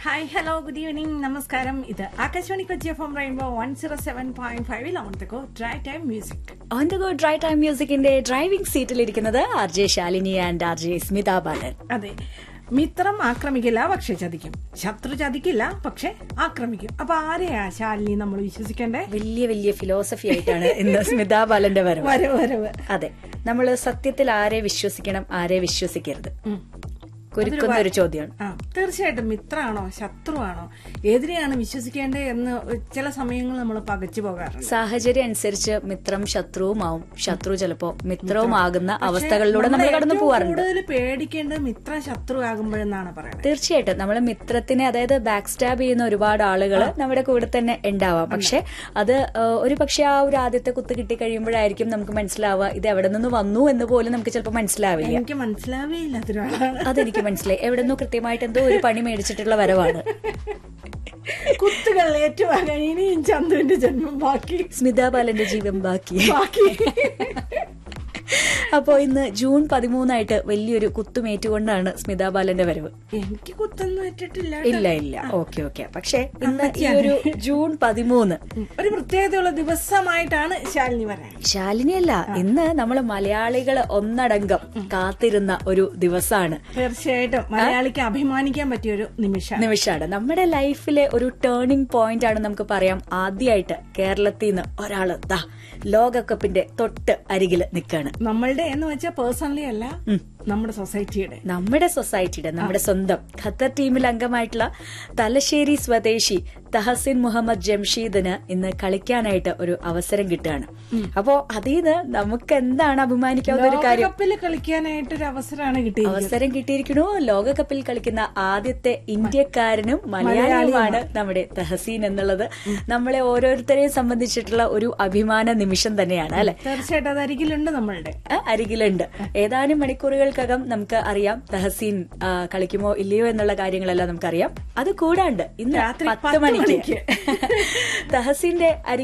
Hi hello good evening നമസ്കാരം ഇത് Akashvani Kochi F M rainbow one zero seven point ഫൈവിൽ ഓണത്തക്കോ drive time music on the go drive time മ്യൂസിക്കിന്റെ driving സീറ്റിലിരിക്കുന്നത് R J Shalini and R J Smitha Balan അതെ മിത്രം ആക്രമിക്കില്ല പക്ഷെ ചതിക്കും ശത്രു ചതിക്കില്ല പക്ഷെ ആക്രമിക്കും അപ്പൊ ആരെയാ ശാലിനി നമ്മൾ വിശ്വസിക്കണ്ടേ വലിയ വലിയ ഫിലോസഫി ആയിട്ടാണ് ഇന്ന് സ്മിത ബാലന്റെ വരവ് വരവ് വരവ് അതെ നമ്മൾ സത്യത്തിൽ ആരെ വിശ്വസിക്കണം ആരെ വിശ്വസിക്കരുത് ഉം. കുരുക്കുന്ന ഒരു ചോദ്യമാണ് ആ തീർച്ചയായിട്ടും മിത്രമാണോ ശത്രുവാണോ എതിരെയാണ് വിശ്വസിക്കേണ്ടത് എന്ന് ചില സമയങ്ങൾ നമ്മൾ പകച്ചു പോകാറുണ്ട് സാഹചര്യം അനുസരിച്ച് മിത്രം ശത്രുവുമാവും ശത്രു ചിലപ്പോ മിത്രവുമാകുന്ന അവസ്ഥകളിലൂടെ നമ്മൾ കടന്നു പോവാറുണ്ട് കൂടുതൽ പേടിക്കേണ്ടത് മിത്ര ശത്രു ആകുമ്പോഴെന്നാണ് പറയുന്നത് തീർച്ചയായിട്ടും നമ്മൾ മിത്രത്തിനെ അതായത് ബാക്ക് സ്റ്റാബ് ചെയ്യുന്ന ഒരുപാട് ആളുകൾ നമ്മുടെ കൂടെ തന്നെ ഉണ്ടാവാം പക്ഷെ അത് ഏഹ്, ഒരു പക്ഷെ ആ ഒരു ആദ്യത്തെ കുത്ത് കിട്ടി കഴിയുമ്പോഴായിരിക്കും നമുക്ക് മനസ്സിലാവുക ഇത് എവിടെ നിന്ന് വന്നു എന്ന് പോലും നമുക്ക് ചിലപ്പോൾ മനസ്സിലാവില്ല എനിക്ക് മനസ്സിലാവേ ഇല്ലാത്തൊരാളാണ് അതെനിക്ക് മനസ്സിലായി എവിടെ നിന്നോ കൃത്യമായിട്ട് എന്തോ ഒരു പണി മേടിച്ചിട്ടുള്ള വരവാണ് കുത്തുകൾ ഏറ്റുവാങ്ങാൻ ഇനിയും ചന്തുവിന്റെ ജന്മം ബാക്കി സ്മിത ബാലന്റെ ജീവൻ ബാക്കി ബാക്കി അപ്പോ ഇന്ന് ജൂൺ പതിമൂന്നായിട്ട് വലിയൊരു കുത്തുമേറ്റുകൊണ്ടാണ് സ്മിത ബാലന്റെ വരവ് എനിക്ക് കുത്തൊന്നും ഏറ്റിട്ടില്ല ഇല്ല ഇല്ല ഓക്കെ ഓക്കെ പക്ഷെ ഇന്ന് ഈ ഒരു ജൂൺ പതിമൂന്ന് ഉം. ഒരു പ്രത്യേകതയുള്ള ദിവസമായിട്ടാണ് ശാലിനി പറയുന്നത് ശാലിനിയല്ല ഇന്ന് നമ്മൾ മലയാളികൾ ഒന്നടങ്കം കാത്തിരുന്ന ഒരു ദിവസമാണ് തീർച്ചയായിട്ടും മലയാളിക്ക് അഭിമാനിക്കാൻ പറ്റിയ ഒരു നിമിഷം നിമിഷമാണ് നമ്മുടെ ലൈഫിലെ ഒരു ടേണിംഗ് പോയിന്റ് ആണ് നമുക്ക് പറയാം ആദ്യമായിട്ട് കേരളത്തിൽ നിന്ന് ഒരാള് ദാ ലോകകപ്പിന്റെ തൊട്ട് അരികിൽ നിൽക്കാണ് നമ്മളുടെ എന്ന് വെച്ചാൽ പേഴ്സണലി അല്ല നമ്മുടെ സൊസൈറ്റിയുടെ നമ്മുടെ സൊസൈറ്റിയുടെ നമ്മുടെ സ്വന്തം ഖത്തർ ടീമിൽ അംഗമായിട്ടുള്ള തലശ്ശേരി സ്വദേശി തഹസിൻ മുഹമ്മദ് ജംഷീദിന് ഇന്ന് കളിക്കാനായിട്ട് ഒരു അവസരം കിട്ടുകയാണ് അപ്പോ അതിൽ നിന്ന് നമുക്ക് എന്താണ് അഭിമാനിക്കാവുന്ന ഒരു കാര്യം ലോകകപ്പിൽ കളിക്കാനായിട്ട് ഒരു അവസരമാണ് കിട്ടിയത് അവസരം കിട്ടിയിരിക്കണു ലോകകപ്പിൽ കളിക്കുന്ന ആദ്യത്തെ ഇന്ത്യക്കാരനും മലയാളിയുമാണ് നമ്മുടെ തഹസീൻ എന്നുള്ളത് നമ്മളെ ഓരോരുത്തരെയും സംബന്ധിച്ചിട്ടുള്ള ഒരു അഭിമാന നിമിഷം തന്നെയാണ് അല്ലെ തീർച്ചയായിട്ടും അത് അരികിലുണ്ട് നമ്മളുടെ ആ, അരികിലുണ്ട് ഏതാനും മണിക്കൂറുകൾക്കകം നമുക്ക് അറിയാം തഹസീൻ ആ, കളിക്കുമോ ഇല്ലയോ എന്നുള്ള കാര്യങ്ങളെല്ലാം നമുക്കറിയാം അത് കൂടാണ്ട് ഇന്ന് രാത്രി പത്ത് പത്ത് മണിക്ക് മണിക്ക്. തഹസീന്റെ